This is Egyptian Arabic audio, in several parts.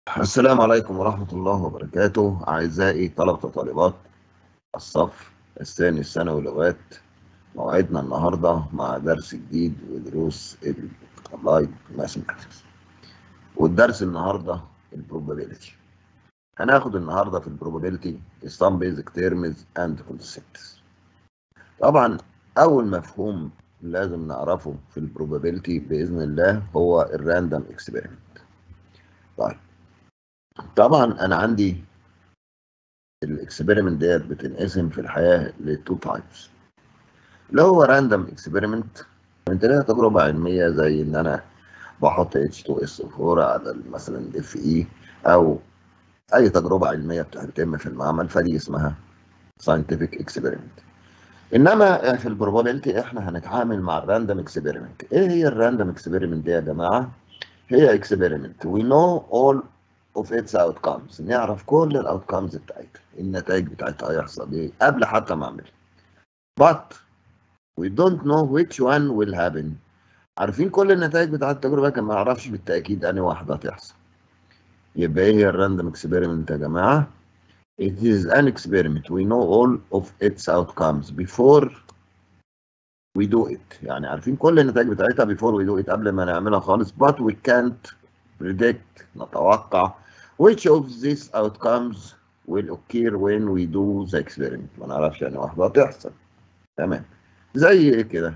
السلام عليكم ورحمة الله وبركاته أعزائي طلبة وطالبات الصف الثاني الثانوي لغات موعدنا النهاردة مع درس جديد ودروس اللايت ماثماتكس والدرس النهاردة البروبابيلتي هناخد النهاردة في البروبابيلتي some basic terms and concepts طبعا أول مفهوم لازم نعرفه في البروبابيلتي بإذن الله هو الراندوم اكسبيرمنت طيب طبعا انا عندي الاكسبيرمنت ديت بتنقسم في الحياه لتو تايبس اللي هو راندوم اكسبيرمنت انت لها تجربه علميه زي ان انا بحط H2SO4 على مثلا اف اي او اي تجربه علميه بتتم في المعمل فدي اسمها scientific اكسبيرمنت انما في البروبابيلتي احنا هنتعامل مع الراندوم اكسبيرمنت ايه هي الراندوم اكسبيرمنت دي يا جماعه هي اكسبيرمنت we know all of its outcomes نعرف كل الاوتكمز بتاعتها النتائج بتاعتها هيحصل ايه قبل حتى ما اعملها but we don't know which one will happen عارفين كل النتائج بتاعت التجربه لكن ما نعرفش بالتاكيد انهي واحده هتحصل يبقى ايه هي الراندوم اكسبيرمنت يا جماعه it is an experiment we know all of its outcomes before we do it يعني عارفين كل النتائج بتاعتها before we do it قبل ما نعملها خالص but we can't predict نتوقع which of these outcomes will occur when we do the experiment ما نعرفش يعني واحدة هتحصل تمام زي ايه كده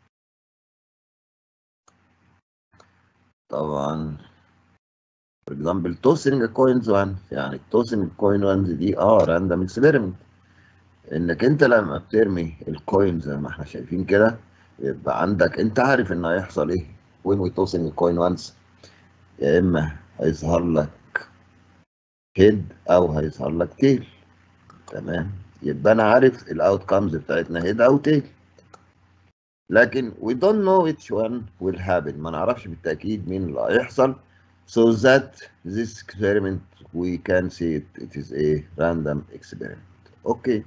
طبعا for example tossing a coins one يعني tossing coin ones دي اه random experiment انك انت لما بترمي الكوين زي ما احنا شايفين كده يبقى عندك انت عارف ان هيحصل ايه when we tossing a coin once يا اما هيظهر لك هيد او هيظهر لك تيل تمام يبقى انا عارف الاوت كامز بتاعتنا هيد او تيل لكن we don't know which one will happen ما نعرفش بالتاكيد مين اللي هيحصل so that this experiment we can see it, it is a random experiment okay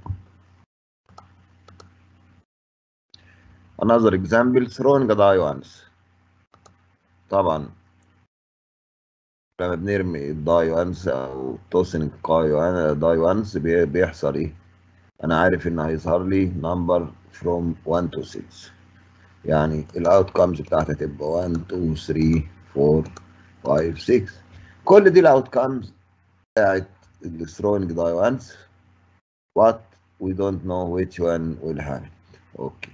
another example throwing a die once طبعا لما بنرمي الداي وانس او توسن داي وانس بيحصل ايه انا عارف ان هيظهر لي نمبر فروم 1 تو 6 يعني الاوت كامز بتاعتها تبقى 1 2 3 4 5 6 كل دي الاوت كامز بتاعت الثرونج داي وانس but we don't know which one will happen اوكي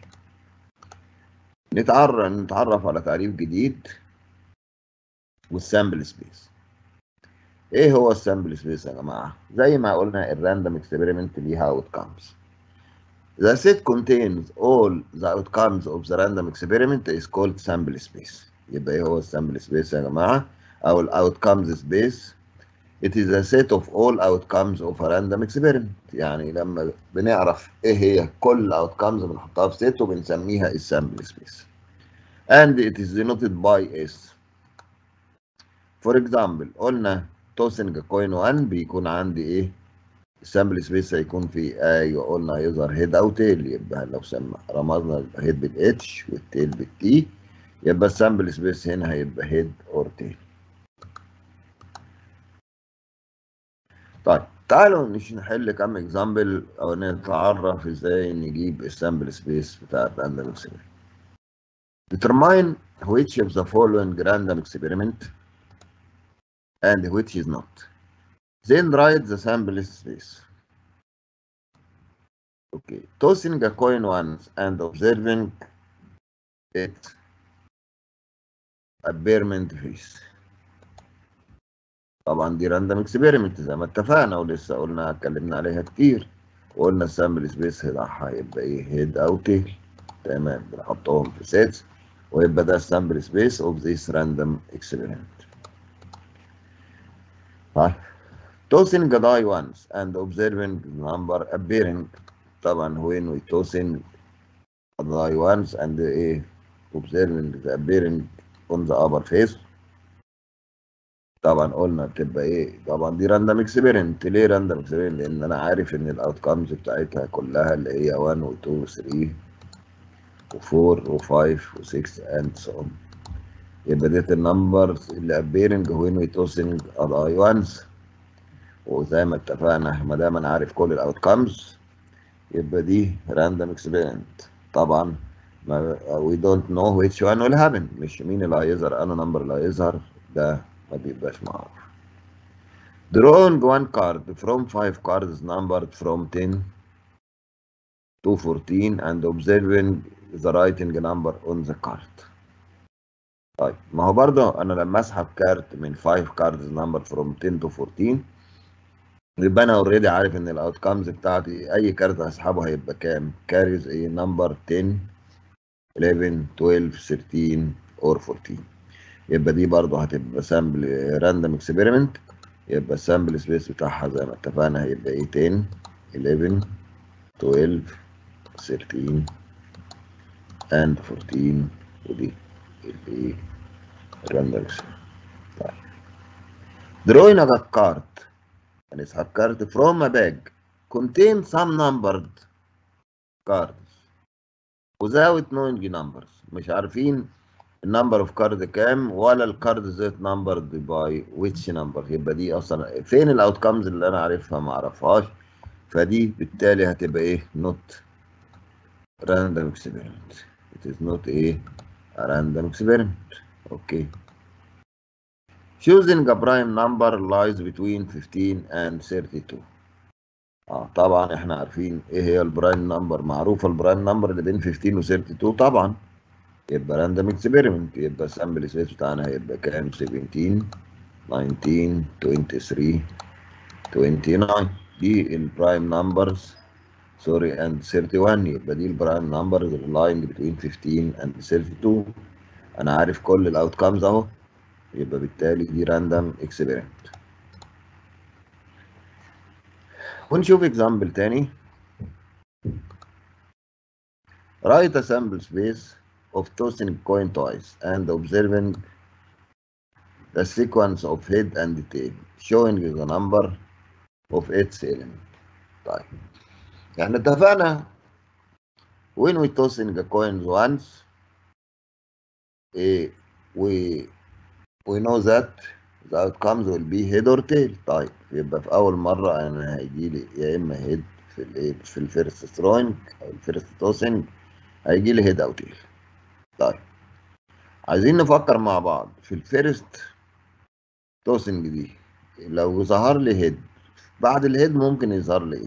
نتعرف نتعرف على تعريف جديد والسامبل سبيس ايه هو السامبل سبيس يا جماعه زي ما قلنا الراندوم اكسبيرمنت ليها اوت كامز The set contains all the outcomes of the random experiment is called sample space. يبقى ايه هو السامبل سبيس يا جماعه او الاوتكمز سبيس It is a set of all outcomes of a random experiment. يعني لما بنعرف ايه هي كل الاوتكمز بنحطها في set وبنسميها السامبل سبيس. And it is denoted by S. فور اكزامبل قلنا توسنج كوين 1 بيكون عندي ايه السامبل سبيس هيكون في ايوه قلنا هيظهر هيد او تيل يبقى لو سمى رمزنا الهيد بالاتش والتيل بالتي يبقى السامبل سبيس هنا هيبقى هيد اور تيل طيب تعالوا نحل كام اكزامبل او نتعرف ازاي نجيب السامبل سبيس بتاع الراندوم اكسبيرمنت determine which of the following random experiment and which is not. Then write the sample space. Okay, tossing a coin once and observing it appearment face. طبعا دي راندوم اكسبيرمنت زي ما اتفقنا ولسه قلنا اتكلمنا عليها كتير وقلنا السامبل سبيس بتاعها هيبقى ايه هيد او تيل تمام بنحطهم في سيتس ويبقى ده السامبل سبيس اوف ذيس راندوم اكسبيرمنت طيب tossing a die once and observing the number appearing طبعا when we tossing a die once and ايه observing the appearing on the upper face طبعا قلنا بتبقى ايه طبعا دي راندوم اكسبيرمنت ليه راندوم اكسبيرمنت لان انا عارف ان الاوتكمز بتاعتها كلها اللي هي 1 و 2 و 3 و 4 و 5 و 6 and so on يبقى ديت النمبرز اللي ابيرنج وين وي توسنج الاي وانز وزي ما اتفقنا ما دام انا عارف كل الاوت كامز يبقى دي راندوم اكسبيرمنت طبعا ما we don't know which one will happen مش مين اللي هيظهر انا نمبر اللي هيظهر ده ما بيبقاش معروف drawing one card from five cards numbered from 10 to 14 and observing the writing number on the card طيب ما هو برضه انا لما اسحب كارت من 5 cards numbered from 10 to 14 يبقى انا اوريدي عارف ان الاوت كامز بتاعتي اي كارت هسحبه هيبقى كام كاريز ايه نمبر 10 11 12 13 اور 14 يبقى دي برضه هتبقى سامبل راندوم اكسبيرمنت يبقى السامبل سبيس بتاعها زي ما اتفقنا هيبقى ايه 10 11 12 13 and 14 ودي الايه الراندوم طيب drawing a card هنسحب كارت from a bag contain some numbered cards without knowing numbers مش عارفين النمبر اوف كارد كام ولا الكارد ذات نمبرد باي which number يبقى دي اصلا فين الاوت كامز اللي انا عارفها ما اعرفهاش فدي بالتالي هتبقى ايه not random experiment it is not a random experiment okay choosing a prime number lies between 15 and 32 اه طبعا احنا عارفين ايه هي البرايم نمبر معروفه البرايم نمبر اللي بين 15 و 32 طبعا يبقى راندوم اكسبيرمنت يبقى السامبل سبيس بتاعنا هيبقى كام 17 19 23 29 دي البرايم نمبرز سوري اند 31 يبقى دي البرايم نمبرز اللي لاين بين 15 اند 32 انا عارف كل الاوت كامز اهو يبقى بالتالي دي راندوم اكسبيرمنت ونشوف اكزامبل تاني write a sample space of tossing coin twice and observing the sequence of head and tail showing the number of its element طيب يعني اتفقنا when we tossing the coins once eh, we we know that the outcomes will be head or tail طيب يبقى في اول مره انا هيجي لي يا اما هيد في الايه في الفيرست ثروينج او الفيرست توسنج هيجي لي هيد او تيل طيب عايزين نفكر مع بعض في الفيرست توسنج دي لو ظهر لي هيد بعد الهيد ممكن يظهر لي ايه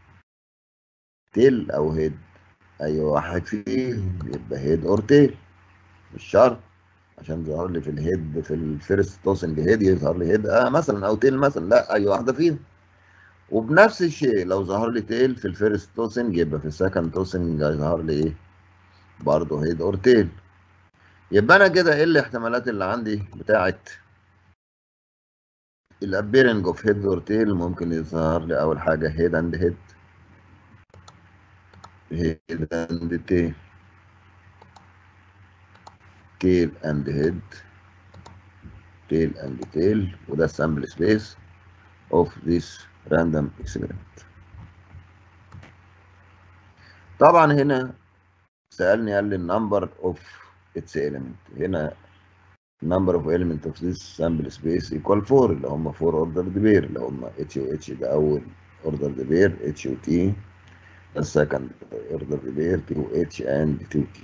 تيل او هيد اي واحد فيهم يبقى هيد اور تيل مش شرط عشان ظهر لي في الهيد في الفيرست توسنج هيد يظهر لي هيد اه مثلا او تيل مثلا لا اي واحده فيهم وبنفس الشيء لو ظهر لي تيل في الفيرست توسنج يبقى في السكند توسنج هيظهر لي ايه برضه هيد اور تيل يبقى انا كده ايه الاحتمالات اللي عندي بتاعت الابيرنج اوف هيد اور تيل ممكن يظهر لي اول حاجه هيد اند هيد هيد اند تيل tail and head tail and tail وده sample space of this random experiment طبعا هنا سألني قال لي number of its element هنا number of element of this sample space equal 4 اللي هم 4 ordered pair اللي هم h و h ده أول ordered pair h و t the second ordered pair 2h and 2t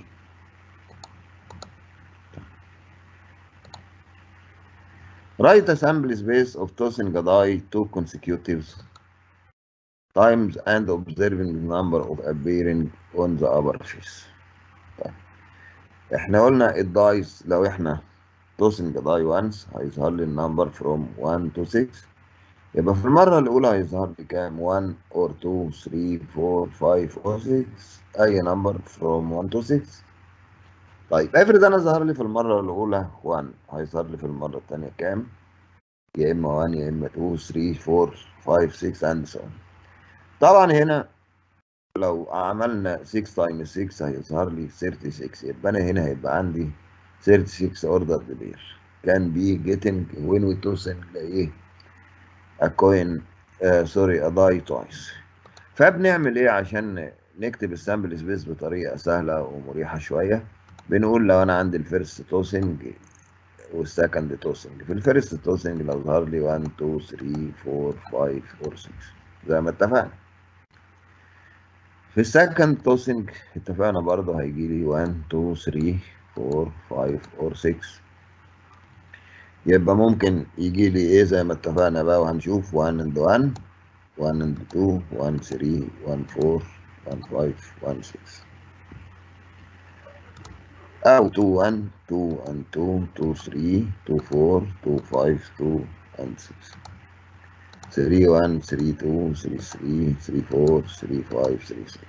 Write a sample space of tossing a die two consecutive times and observing the number of appearing on the upper face. طيب. احنا قلنا الدايس لو احنا tossing a die once هيظهر لي النمبر from 1 to 6 يبقى في المرة الأولى هيظهر لي كام 1 or 2 3 4 5 or 6 أي نمبر from 1 to 6 طيب افرض انا ظهر لي في المره الاولى 1 هيظهر لي في المره الثانيه كام يا اما 1 يا اما 2 3 4 5 6 اند سو طبعا هنا لو عملنا 6 تايمز 6 هيظهر لي 36 يبقى انا هنا هيبقى عندي 36 اوردر بير كان بي جيتنج وين وي توسن ايه a coin uh, sorry a die twice فبنعمل ايه عشان نكتب السامبل سبيس بطريقه سهله ومريحه شويه بنقول لو انا عندي الفيرست توسنج والسكند توسنج في الفيرست توسنج لو ظهر لي 1 2 3 4 5 4 6 زي ما اتفقنا في السكند توسنج اتفقنا برضه هيجي لي 1 2 3 4 5 4 6 يبقى ممكن يجي لي ايه زي ما اتفقنا بقى وهنشوف 1 and 1 1 and 2 1 3 1 4 1 5 1 6 أو 2 1 2 and 2 2 3 2 4 2 5 2 and 6 3 1 3 2 3 3 3 4 3 5 3 6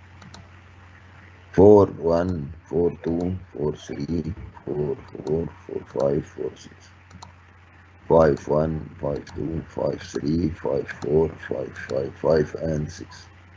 4 1 4 2 4 3 4 4 4 5 4 6 5 1 5 2 5 3 5 4 5 5 5 and 6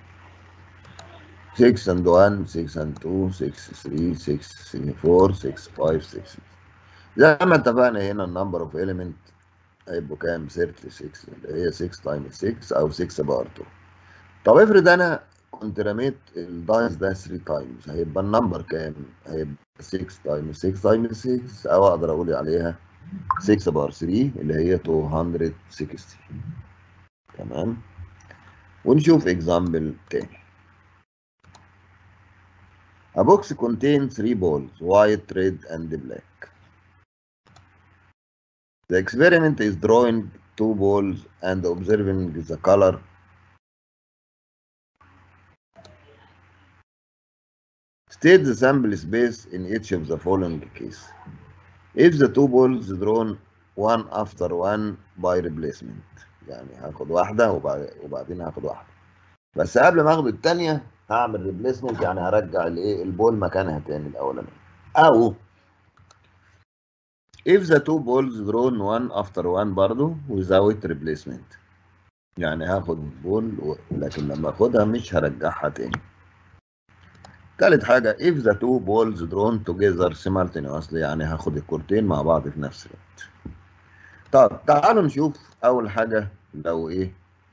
6 and 1 6 and 2 6 3 6 3 4 6 5 6 زي ما اتفقنا هنا النمبر اوف element هيبقوا كام 36 اللي هي 6 تايمز 6 او 6 بار 2 طب افرض انا كنت رميت الدايس ده 3 تايمز هيبقى النمبر كام؟ هيبقى 6 تايمز 6 تايمز 6 او اقدر اقول عليها 6 بار 3 اللي هي 260 تمام ونشوف اكزامبل تاني A box contains three balls, white, red, and black. The experiment is drawing two balls and observing the color State the sample space in each of the following case. If the two balls drawn one after one by replacement يعني هاخد واحدة وبعد- وبعدين هاخد واحدة بس قبل ما اخد التانية هعمل ريبليسمنت يعني هرجع الايه البول مكانها تاني الاولانية او if the two balls drawn one after one برضو without replacement يعني هاخد بول و- لكن لما اخدها مش هرجعها تاني تالت حاجة if the two balls drawn together simultaneously يعني هاخد الكورتين مع بعض في نفس الوقت طب تعالوا نشوف أول حاجة لو إيه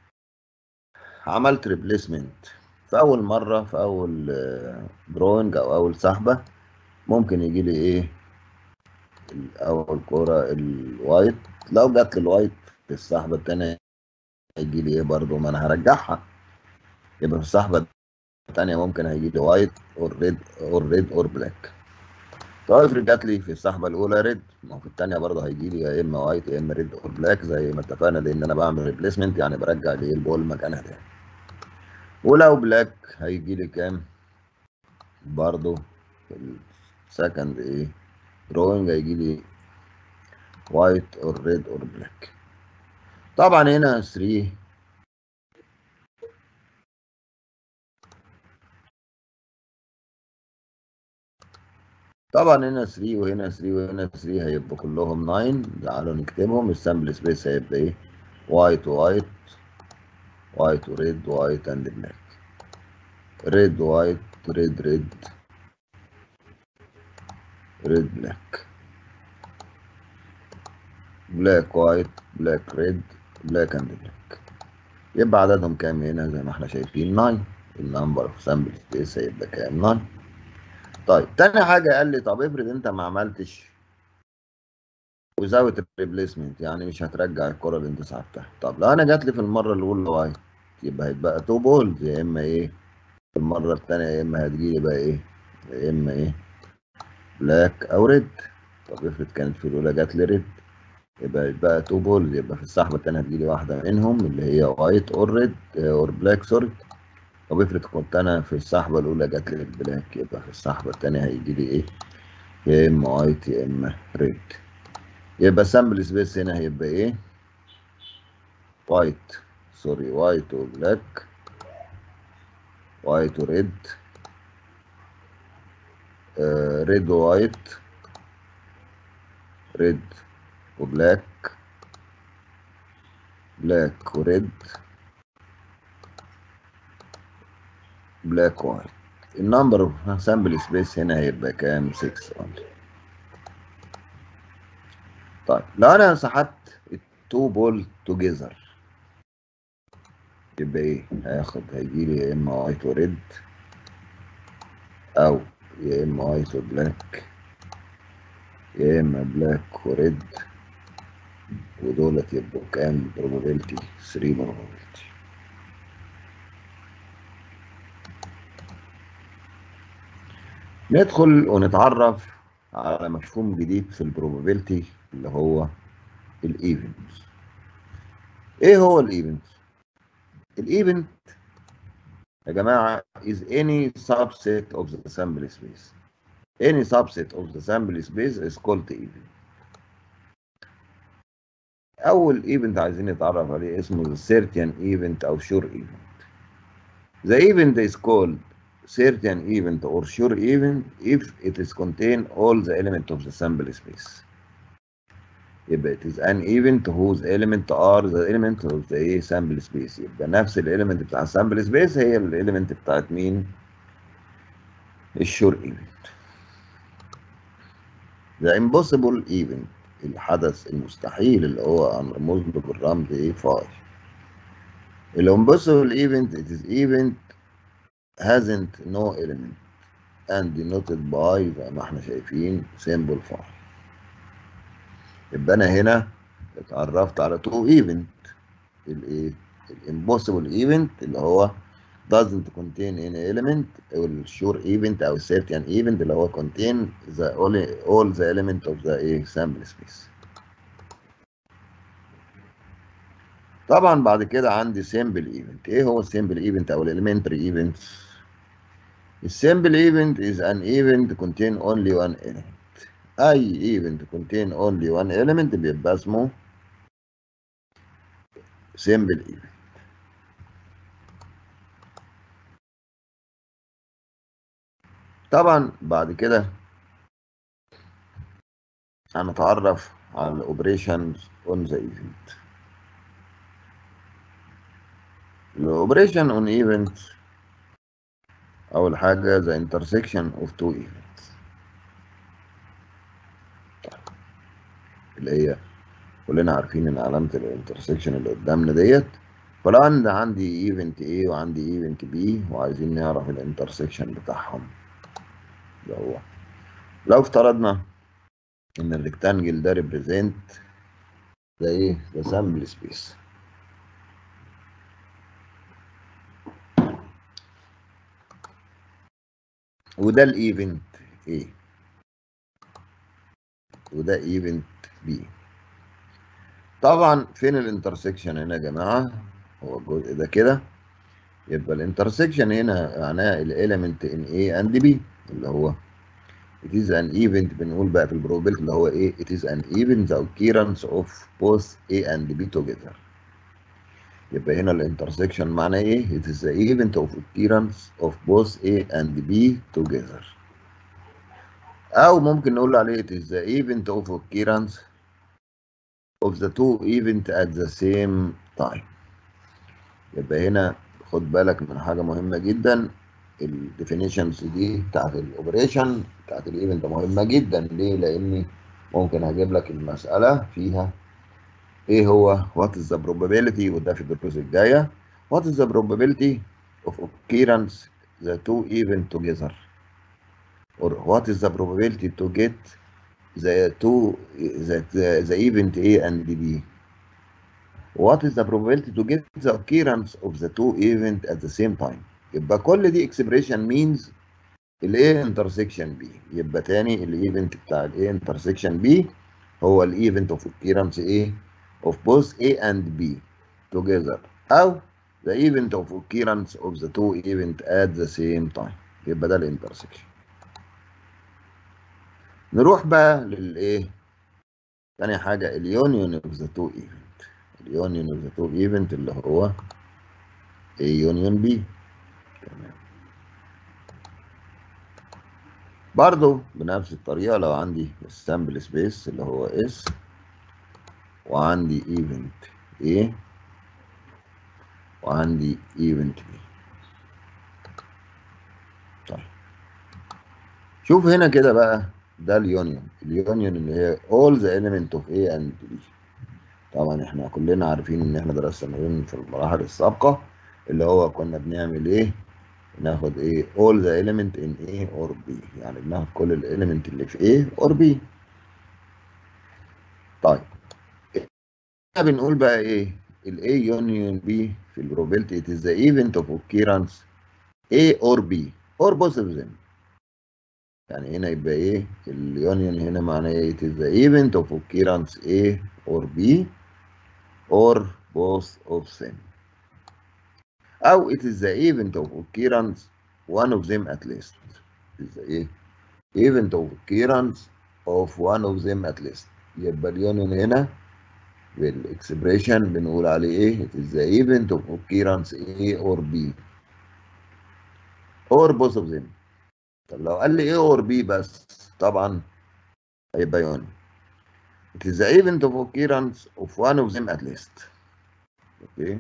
عملت ريبليسمنت في أول مرة في أول دروينج أو أول سحبة ممكن يجي لي إيه ال- أول كورة الوايت لو جات لي الوايت في السحبة التانية هيجي لي إيه برضه ما أنا هرجعها يبقى في السحبة التانية ممكن هيجي لي وايت اور ريد اور ريد اور بلاك طيب افرض جات لي في السحبة الأولى ريد ما هو في التانية برضه هيجي لي يا إما وايت يا إما ريد اور بلاك زي ما اتفقنا لأن أنا بعمل ريبليسمنت يعني برجع لي البول مكانها تاني ولو بلاك هيجي لي كام برضه في السكند إيه دروينج هيجي لي وايت اور ريد اور بلاك طبعا هنا 3 طبعا هنا 3 وهنا 3 وهنا 3 هيبقوا كلهم 9 تعالوا نكتبهم السامبل سبيس هيبقى ايه وايت وايت وايت وريد وايت اند بلاك ريد وايت ريد ريد ريد بلاك بلاك وايت بلاك ريد بلاك اند بلاك يبقى عددهم كام هنا زي ما احنا شايفين 9 النمبر اوف سامبل سبيس هيبقى كام 9 طيب تاني حاجة قال لي طب افرض انت ما عملتش without replacement يعني مش هترجع الكرة اللي انت سحبتها طب لو انا جات لي في المرة الاولى وايت يبقى هيتبقى تو بولز يا اما ايه في المرة التانية يا اما هتجيلي بقى ايه يا اما ايه بلاك او ريد طب افرض كانت في الاولى جات لي ريد يبقى يبقى تو بولز يبقى في السحبة التانية هتجيلي واحدة منهم اللي هي وايت اور ريد اور بلاك سوري طب افرض كنت انا في السحبة الاولى جات لي البلاك يبقى في السحبة التانية هيجي لي ايه يا اما وايت يا اما ريد يبقى سامبل سبيس هنا هيبقى ايه وايت سوري وايت وبلاك وايت وريد ريد ووايت ريد وبلاك بلاك وريد بلاك وايت النمبر اوف سامبل سبيس هنا هيبقى كام 6 اونلي طيب لو انا سحبت التو بول توجذر يبقى ايه هياخد هيجي لي يا اما وايت وريد او يا اما وايت وبلاك يا اما بلاك وريد ودولت يبقوا كام probability 3 probability ندخل ونتعرف على مفهوم جديد في البروبابيلتي اللي هو الايفنت ايه هو الايفنت الايفنت يا جماعه is any subset of the sample space any subset of the sample space is called event اول ايفنت عايزين نتعرف عليه اسمه certain event او sure event the event is called certain event or sure event if it is contain all the element of the sample space يبقى it is an event whose element are the element of the ايه sample space يبقى نفس الاليمنت بتاع السامبل سبيس هي الاليمنت بتاعت مين الشور event the impossible event الحدث المستحيل اللي هو هنرمز له بالرمز ايه فاي الامبوسيبل event it is event hasn't no element and denoted by زي ما احنا شايفين symbol phi يبقى انا هنا اتعرفت على تو ايفنت الايه الامبوسيبل ايفنت اللي هو doesn't contain any element او الشور ايفنت او certain ايفنت اللي هو contain the all, all the element of the ايه sample space طبعا بعد كده عندي simple event ايه هو السيمبل ايفنت او الاليمنتري ايفنت السيمبل ايفنت is an event contain only one element اي event contain only one element بيبقى اسمه simple event طبعا بعد كده هنتعرف على الاوبريشنز اون ذا ايفنت الاوبريشن اون ايفنت اول حاجه ذا انترسكشن اوف تو ايفنتس اللي هي كلنا عارفين ان علامه الانترسكشن اللي قدامنا ديت فلو عندي عندي ايفنت A وعندي ايفنت B وعايزين نعرف الانترسكشن بتاعهم اللي هو لو افترضنا ان الريكتانجل ده ريبريزنت ده ايه ده سامبل سبيس وده الايفنت A وده ايفنت B طبعا فين الانترسكشن هنا يا جماعه هو الجزء ده كده يبقى الانترسكشن هنا معناها الاليمنت ان A and B اللي هو it is an event بنقول بقى في البروبابيلتي اللي هو ايه it is an event the occurrence of both A and B together يبقى هنا الانترسكشن معناه ايه it is the event of occurrence of both A and B together او ممكن نقول عليه it is the event of occurrence of the two event at the same time يبقى هنا خد بالك من حاجة مهمة جدا الديفينيشنز دي بتاعت الاوبريشن بتاعت الايفنت مهمة جدا ليه؟ لأني ممكن هجيب لك المسألة فيها ايه هو what is the probability وده في الدروس الجاية what is the probability of occurrence the two event together or what is the probability to get the two the, the, the event A and B what is the probability to get the occurrence of the two event at the same time يبقى كل دي expression means ال A intersection B يبقى تاني الايفنت بتاع ال A intersection B هو الايفنت of occurrence A of both A and B together أو the event of occurrence of the two event at the same time يبقى ده الانترسكشن نروح بقى للايه تاني حاجة اليونيون of the two event اليونيون of the two event اللي هو A union B تمام برضو بنفس الطريقة لو عندي السامبل سبيس اللي هو S وعندي ايفنت A وعندي ايفنت B طيب شوف هنا كده بقى ده اليونيون اليونيون اللي هي all the element of A and B طبعا احنا كلنا عارفين ان احنا درسنا في المراحل السابقة اللي هو كنا بنعمل ايه ناخد ايه all the element in A or B يعني بناخد كل الاليمنت اللي في A or B طيب هنا بنقول بقى ايه ال A union B في ال probability it is the event of occurrence A or B or both of them يعني هنا يبقى ايه اليونيون هنا معناه ايه it is the event of occurrence A or B or both of them أو it is the event of occurrence one of them at least it is the ايه event of occurrence of one of them at least يبقى اليونيون هنا بالاكسبريشن بنقول عليه ايه it is the event of occurrence A or B or both of them طب لو قال لي A or B بس طبعا هيبقى يونيون it is the event of occurrence of one of them at least اوكي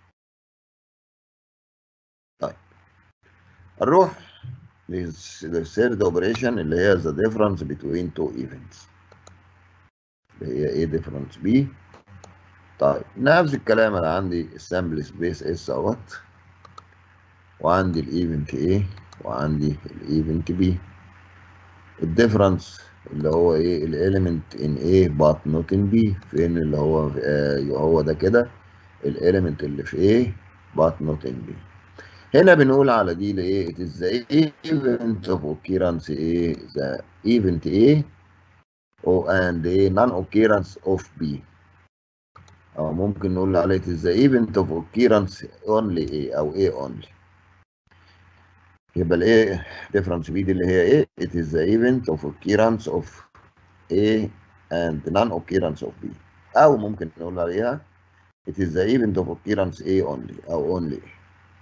طيب نروح للثيرد اوبريشن اللي هي the difference between two events اللي هي ايه difference B طيب نفس الكلام انا عندي السامبل سبيس اس اهوت وعندي الايفنت A وعندي الايفنت B الديفرنس اللي هو ايه الاليمنت ان A but not in B فين اللي هو آه هو ده كده الاليمنت اللي في A but not in B هنا بنقول على دي لايه it is the event of occurrence A the event A O and A non occurrence of B أو ممكن نقول عليه it is the event of occurrence only A أو A only يبقى الايه difference B دي اللي هي ايه it is the event of occurrence of A and non occurrence of B أو ممكن نقول عليها it is the event of occurrence A only أو only A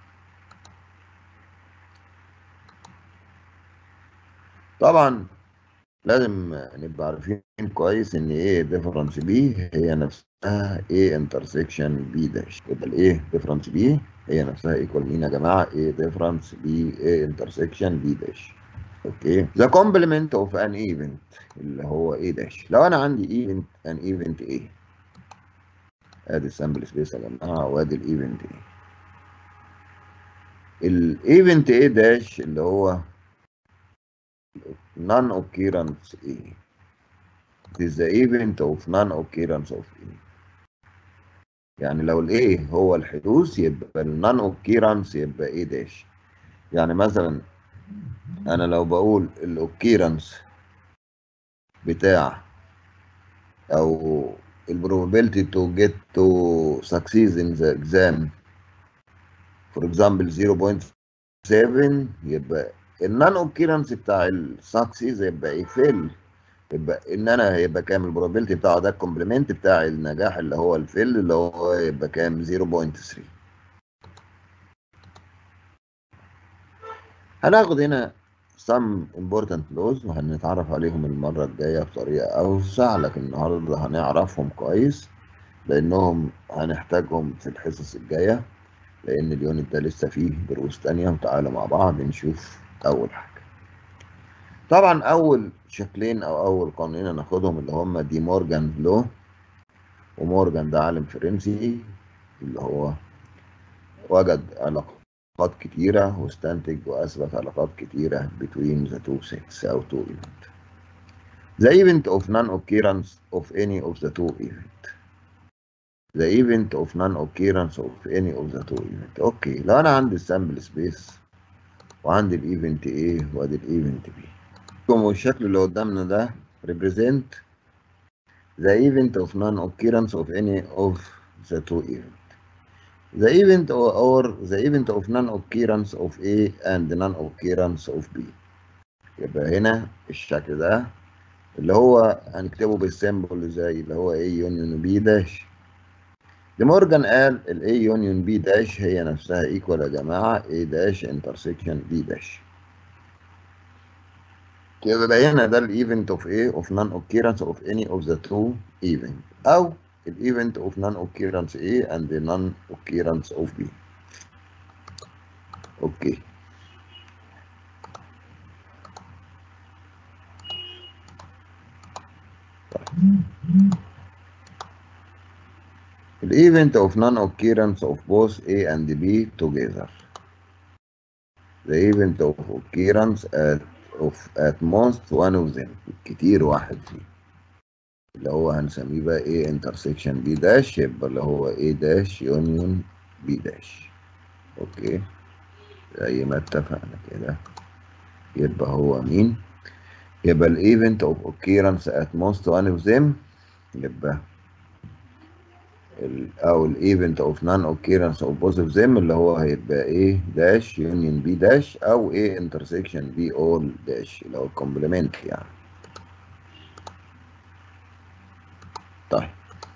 طبعا لازم نبقى عارفين كويس ان ايه ديفرنس بي هي نفسها ايه انترسكشن بي داش يبقى الايه ديفرنس بي هي نفسها ايكوال مين يا جماعه ايه ديفرنس بي ايه انترسكشن بي داش اوكي ذا كومبلمنت اوف ان ايفنت اللي هو ايه داش لو انا عندي ايفنت ان ايفنت ايه ادي السامبل سبيس يا جماعه وادي الايفنت ايه الايفنت ايه داش اللي هو non-occurrence A. It is the event of non-occurrence of A. يعني لو ال A هو الحدوث يبقى ال non-occurrence يبقى A داش. يعني مثلا أنا لو بقول ال occurrence بتاع أو ال probability to get to succeed in the exam for example 0.7 يبقى النون اوكيرنس بتاع السكسيز يبقى ايه فيل يبقى ان انا هيبقى كام البروبابيلتي بتاعه ده الكومبلمنت بتاع النجاح اللي هو الفيل اللي هو يبقى كام 0.3 هناخد هنا some important laws وهنتعرف عليهم المرة الجاية بطريقة أوسع لكن النهاردة هنعرفهم كويس لأنهم هنحتاجهم في الحصص الجاية لأن اليونت ده لسه فيه دروس تانية وتعالوا مع بعض نشوف أول حاجة طبعا أول شكلين أو أول قانونين هناخدهم اللي هما دي مورجان لو ومورجان ده عالم فرنسي اللي هو وجد علاقات كتيرة واستنتج وأثبت علاقات كتيرة between the two sets أو two event. The event of non-occurrence of any of the two event. The event of non-occurrence of any of the two event. أوكي لو أنا عندي السامبل سبيس وعندي الايفنت A وادي الايفنت B. والشكل اللي قدامنا ده represent the event of non-occurrence of any of the two event. The event or, or the event of non-occurrence of A and non-occurrence of B. يبقى هنا الشكل ده اللي هو هنكتبه بالسيمبل زي اللي هو A union B داش. دي مورجان قال ال A union B داش هي نفسها equal يا جماعة A داش intersection B داش. يبقى هنا ده الايفنت اوف A of non occurrence of any of the two event أو الايفنت اوف non occurrence A and the non occurrence of B. اوكي. الايفنت اوف non occurrence of both A and B together. The event of occurrence at of at most one of them كتير واحد فيه اللي هو هنسميه بقى A intersection B داش يبقى اللي هو A داش يونيون B داش اوكي زي ما اتفقنا كده يبقى هو مين يبقى ال event of occurrence at most one of them يبقى ال او ال event of non occurrence of both of them اللي هو هيبقى A داش union B داش او A intersection B all داش اللي هو complement يعني طيب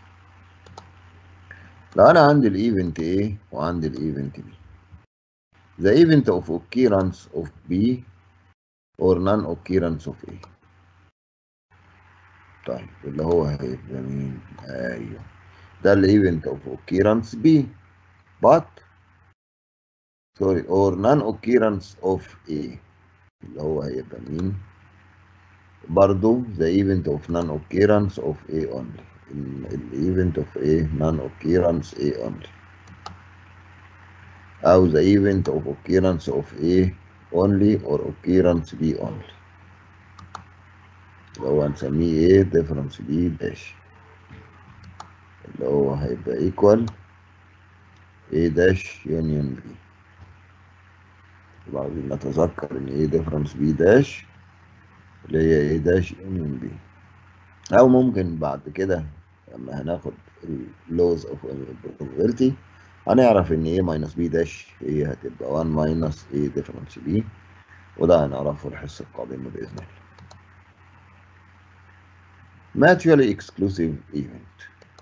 لو انا عندي الايفنت A وعندي الايفنت B the event of occurrence of B or non-occurrence of A طيب اللي هو هيبقى مين ايوه ده الايفنت of occurrence B but sorry or non-occurrence of A اللي هو هيبقى مين برضو the event of non-occurrence of A only الايفنت of A non-occurrence A only أو the event of occurrence of A only or occurrence B only اللي هو هنسميه A difference B dash اللي هو هيبقى equal A dash union B وبعدين نتذكر إن A difference B dash اللي هي A dash union B أو ممكن بعد كده لما هناخد ال laws of probability هنعرف إن A minus B dash هي هتبقى 1 minus A difference B وده هنعرفه الحصة القادمة بإذن الله. Mutually exclusive event.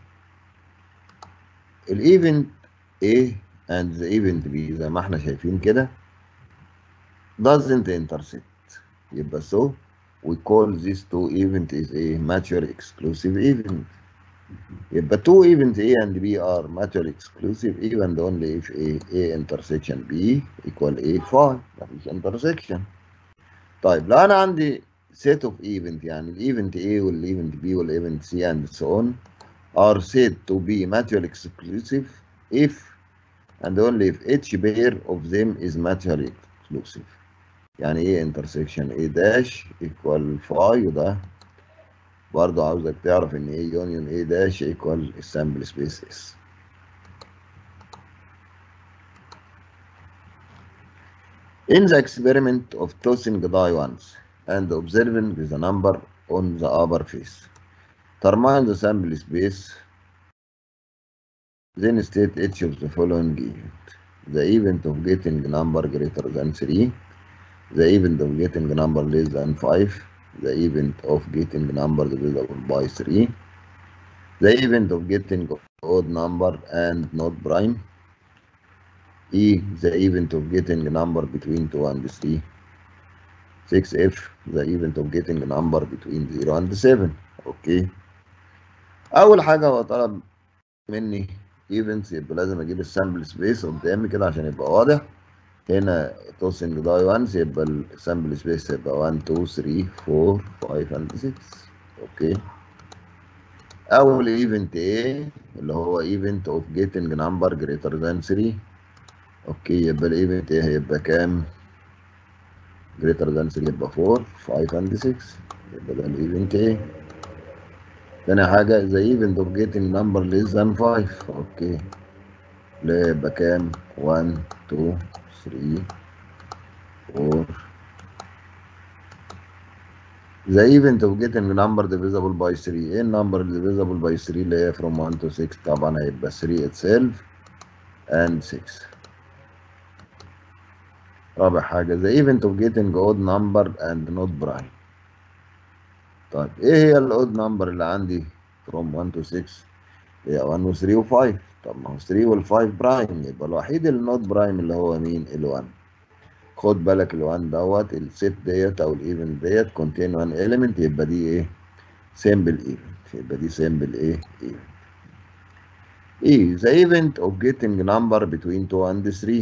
الايفنت A and the event B زي ما احنا شايفين كده doesn't intersect يبقى so we call this two event is a mutually exclusive event يبقى two event A and B are mutually exclusive even only if A, A intersection B equal A phi مفيش intersection طيب لو انا عندي set of event يعني الايفنت A والايفنت B والايفنت C and so on are said to be mutually exclusive if and only if each pair of them is mutually exclusive يعني ايه intersection A dash equal phi وده برضه عاوزك تعرف ان A union A dash equal السامبل سبيس S In the experiment of tossing die once and observing the number on the upper face, determine the sample space, then state each of the following event. The event of getting number greater than 3, the event of getting number less than 5, the event of getting number divisible by 3, the event of getting odd number and not prime, E, the event of getting a number between 2 and 3. 6F, the event of getting a number between 0 and 7. اوكي اول حاجه هو طلب مني ايفنتس يبقى لازم اجيب السامبل سبيس قدامي كده عشان يبقى واضح هنا توسنج داي 1 يبقى السامبل سبيس يبقى 1 2 3 4 5 and 6 اوكي اول ايفنت ايه اللي هو ايفنت اوف جيتنج نمبر جريتر ذان 3 اوكي يبقى الايفنت ايه هيبقى كام greater than 3 يبقى 4 5 and 6 يبقى ده الايفنت ايه تاني حاجة the event of getting number less than 5 اوكي لا يبقى كام 1 2 3 4 the event of getting number divisible by 3 ايه النمبر divisible by 3 اللي هي from 1 to 6 طبعا هيبقى 3 itself and 6 رابع حاجة the event of getting odd number and not prime طيب ايه هي الاود نمبر اللي عندي from 1 to 6 هي 1 و 3 و 5 طب ما هو 3 وال 5 برايم يبقى الوحيد اللي نوت برايم اللي هو مين ال 1 خد بالك ال 1 دوت الست ديت او الايفنت ديت contain 1 element يبقى دي ايه simple event يبقى دي simple ايه event ايه the event of getting number between 2 and 3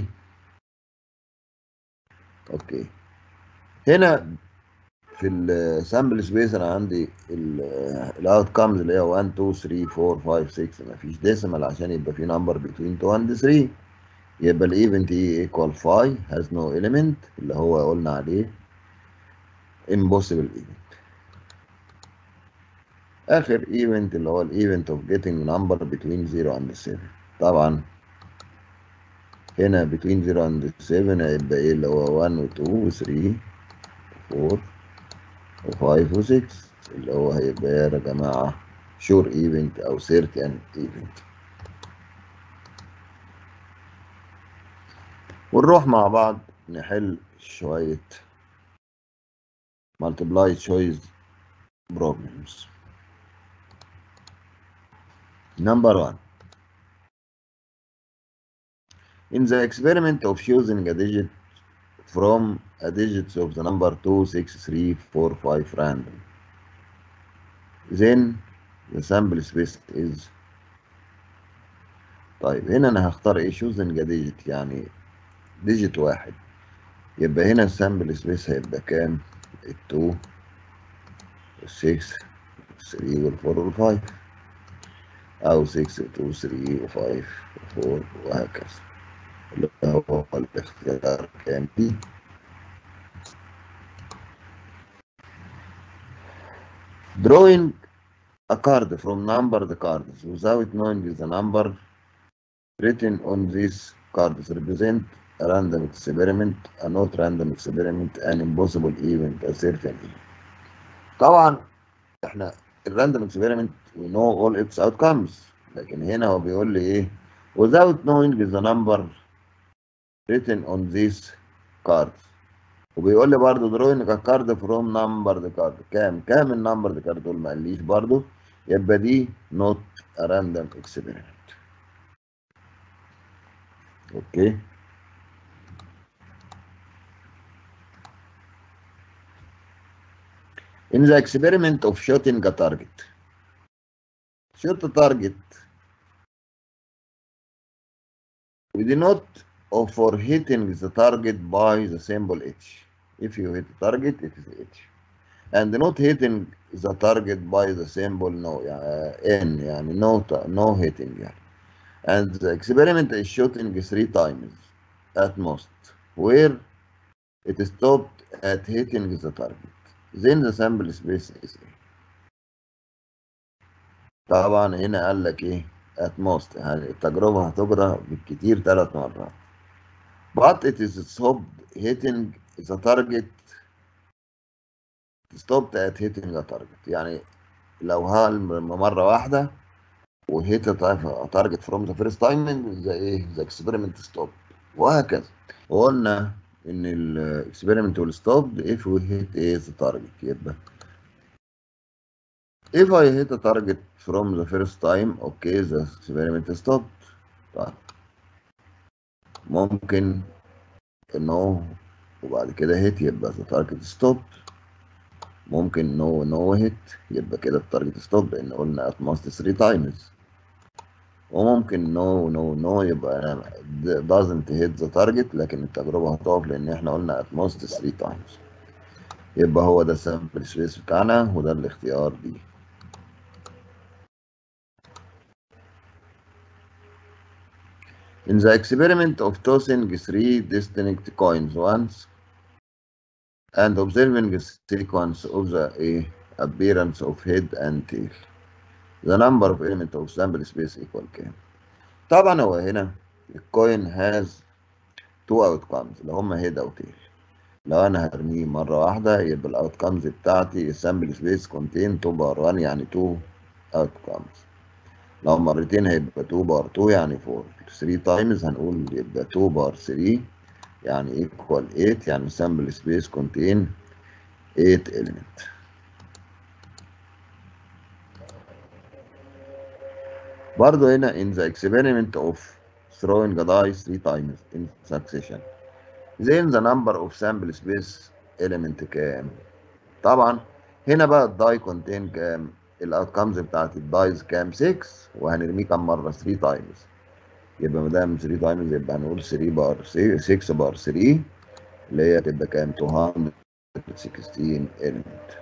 اوكي هنا في السامبل سبيس انا عندي الاوت كامز اللي هي 1 2 3 4 5 6 مفيش ديسيمال عشان يبقى في نمبر بين 2 اند 3 يبقى الايفنت اي ايكوال فاي هاز نو element اللي هو قلنا عليه impossible event اخر ايفنت اللي هو الايفنت اوف getting number between 0 and 7 طبعا هنا between 0 and 7 هيبقى ايه اللي هو 1 و 2 و 3 و 4 و 5 و 6 اللي هو هيبقى يا جماعة شور ايفنت او certain ايفنت ونروح مع بعض نحل شوية multiply choice problems number one in the experiment of choosing a digit from a digits of the number 2 6 3 4 5 random then the sample space is طيب هنا انا هختار ايه choosing a digit يعني ديجيت واحد يبقى هنا السامبل سبيس هيبقى كام؟ التو والسكس والثري والفور والفايف أو سكس وتو وثري وفايف وفور وهكذا اللي هو الاختيار كام دي drawing a card from numbered cards without knowing the number written on these cards represent a random experiment, a not random experiment, an impossible event, a certain event. طبعا احنا الراندوم اكسبيرمنت we know all its outcomes لكن هنا هو بيقول لي ايه without knowing the number written on these cards وبيقول لي برضه drawing a card from numbered card كام كام النمبر كارد دول ما قاليش برضه يبقى دي not a random experiment اوكي In the experiment of shooting a target, shoot a target with the note of for hitting the target by the symbol H. If you hit the target, it is H. And not hitting the target by the symbol no, uh, N, يعني no, no hitting. يعني. And the experiment is shooting three times at most, where it stopped at hitting the target. then the sample space is ايه طبعا هنا قال لك ايه at most يعني التجربة هتجرى بالكتير ثلاث مرات but it is stopped hitting the target stopped at hitting the target يعني لو هل مرة واحدة وهيت target from the first time the ايه the experiment stop وهكذا وقلنا ان الاكسبيرمنت will stop if we hit a the target يبقى if I hit a target from the first time okay the experiment stopped طيب ممكن no وبعد كده hit يبقى the target stopped ممكن no no hit يبقى كده التارجت stop لان قلنا at most 3 times وممكن نو نو نو يبقى doesn't hit the target لكن التجربة هتقف لأن احنا قلنا at most 3 times يبقى هو ده السامبل سبيس بتاعنا وده الاختيار دي In the experiment of tossing three distinct coins once and observing the sequence of the uh, appearance of head and tail the number of element of sample space equal كام طبعا هو هنا الكوين has two outcomes اللي هما head او tail لو انا هرميه مرة واحدة يبقى الاوتكمز بتاعتي السامبل سبيس contain 2 بار 1 يعني 2 outcomes لو مرتين هيبقى 2 بار 2 يعني 4 3 تايمز هنقول يبقى 2 بار 3 يعني equal 8 يعني sample space contain 8 element برضه هنا in the experiment of throwing a dice three times in succession then the number of sample space element كام طبعا هنا بقى الداي contain كام الاوتكمز بتاعت الدايز كام 6 وهنرميه كام مره 3 تايمز يبقى ما دام 3 تايمز يبقى هنقول 3 بار 6 بار 3 اللي هي تبقى كام 216 element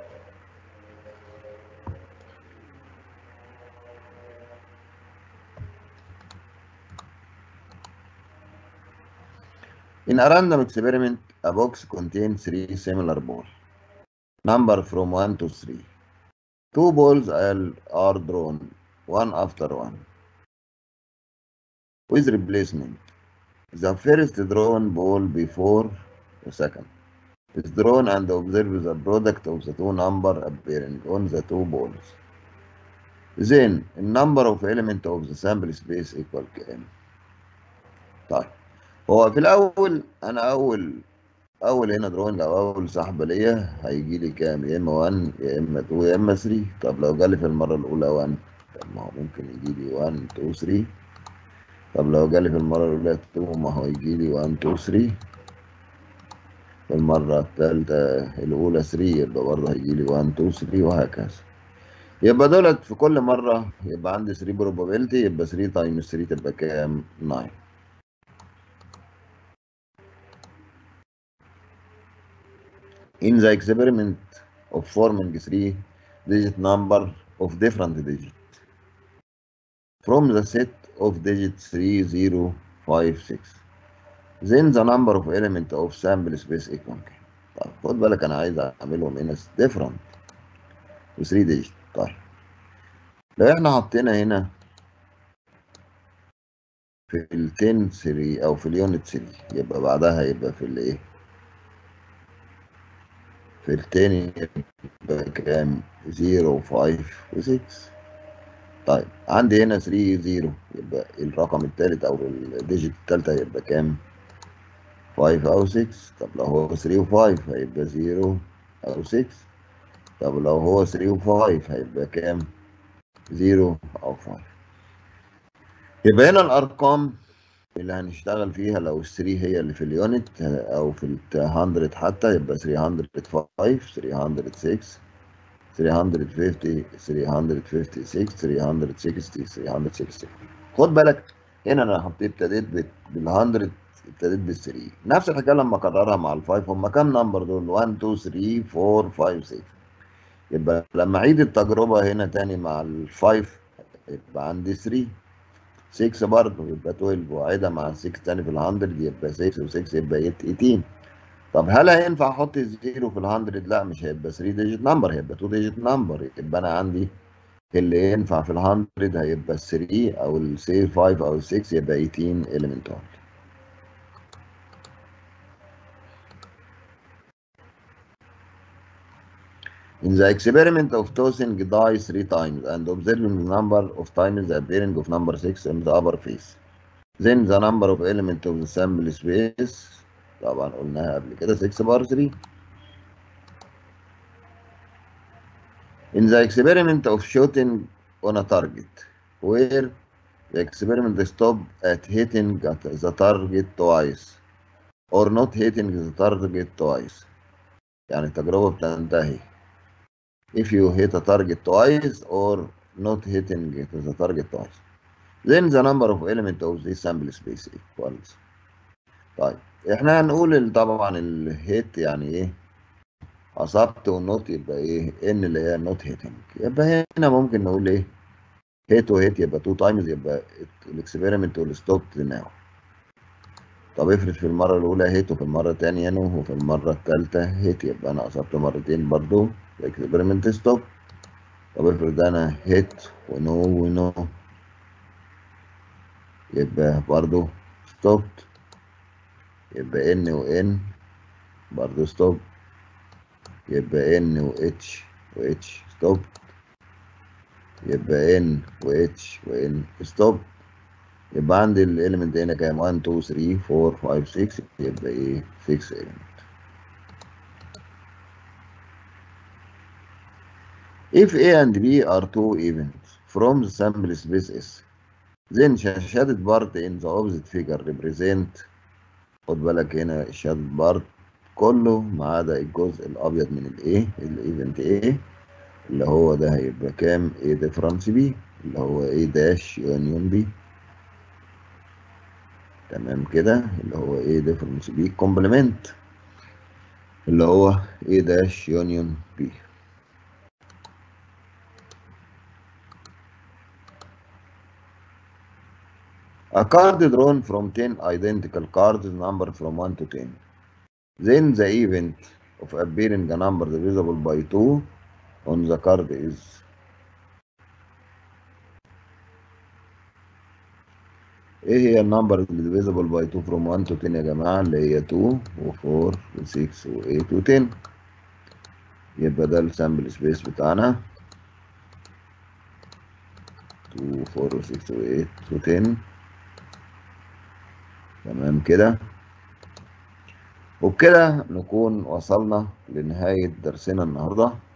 In a random experiment, a box contains three similar balls, number from 1 to 3. two balls are, are drawn one after one with replacement the first drawn ball before the second is drawn and observe the product of the two number appearing on the two balls then the number of element of the sample space equal كام طيب هو في الاول انا اول اول هنا دروينج او اول سحبه ليا هيجي لي كام يا اما 1 يا اما 2 يا اما 3 طب لو جالي في المره الاولى 1 طب ما هو ممكن يجي لي 1 2 3 طب لو جالي في المره الاولى 2 ما هو يجي لي 1 2 3 في المره الثالثه الاولى 3 يبقى برضه هيجي لي 1 2 3 وهكذا يبقى دولت في كل مره يبقى عندي 3 probability يبقى 3 تايمز 3 تبقى كام 9 in the experiment of forming three digit number of different digits from the set of digits 3 0 5 6 then the number of element of sample space equal كام طيب خد بالك انا عايز اعملهم هنا different و 3 digit طيب لو احنا حطينا هنا في ال 10 3 او في اليونت 3 يبقى بعدها يبقى في الايه في التاني يبقى كام 0 و 5 و 6 طيب عندي هنا 3 0 يبقى الرقم التالت او الديجيت التالتة هيبقى كام 5 او 6 طب لو هو 3 و 5 هيبقى 0 او 6 طب لو هو 3 و 5 هيبقى كام 0 او 5 يبقى هنا الارقام اللي هنشتغل فيها لو ال 3 هي اللي في اليونت او في ال 100 حتى يبقى 305 306 350 356 360 360 خد بالك هنا انا حطيت ابتديت بال 100 ابتديت بال 3 نفس الحكايه لما اكررها مع ال 5 هم كام نمبر دول 1 2 3 4 5 6 يبقى لما اعيد التجربه هنا تاني مع ال 5 يبقى عندي 3 6 برضه يبقى 12 واعيدها مع 6 تاني في ال 100 يبقى 6 و6 يبقى 18 طب هل هينفع احط الزيرو في ال 100 لا مش هيبقى 3 ديجيت نمبر هيبقى 2 ديجيت نمبر يبقى انا عندي اللي ينفع في ال 100 هيبقى ال 3 او ال 5 او ال 6 يبقى 18 element only In the experiment of tossing dice three times and observing the number of times the appearing of number 6 in the upper face, then the number of element of the sample space طبعا قلناها قبل كده 6 بار 3 In the experiment of shooting on a target where the experiment stop at hitting the target twice or not hitting the target twice يعني التجربة بتنتهي if you hit a target twice or not hitting the target twice then the number of element of this sample space equals طيب احنا هنقول طبعا الهيت يعني ايه اصبت والنوت يبقى ايه ان اللي هي نوت هيتنج يبقى هنا ممكن نقول ايه هيت وهيت يبقى 2 تايمز يبقى الاكسبيرمنت والستوب ناو طب افرض في المره الاولى هيت وفي المره الثانيه نو وفي المره الثالثه هيت يبقى انا اصبت مرتين برضو الاكسبيرمنت ستوب طب افرض انا هيت ونو ونو يبقى برضو ستوبت يبقى ان وان برضو ستوب يبقى ان و اتش و اتش ستوب يبقى ان و اتش و ان ستوب يبقى عندي الاليمنت هنا كام 1 2 3 4 5 6 يبقى ايه 6 element if A and B are two events from the sample space S then shaded part in the opposite figure represent خد بالك هنا shaded part كله ما عدا الجزء الابيض من الايه الايفنت A اللي هو ده هيبقى كام A difference B اللي هو A dash union B تمام كده اللي هو A difference B complement اللي هو A dash union B A card drawn from 10 identical cards numbered from 1 to 10. Then the event of appearing a number divisible by 2 on the card is ايه هي النمبر اللي ديفيزبل باي 2 فروم 1 تو 10 يا جماعه اللي هي 2 و4 و6 و8 و10 يبقى ده السامبل سبيس بتاعنا 2 و4 و6 و8 و10 تمام كده وبكده نكون وصلنا لنهاية درسنا النهارده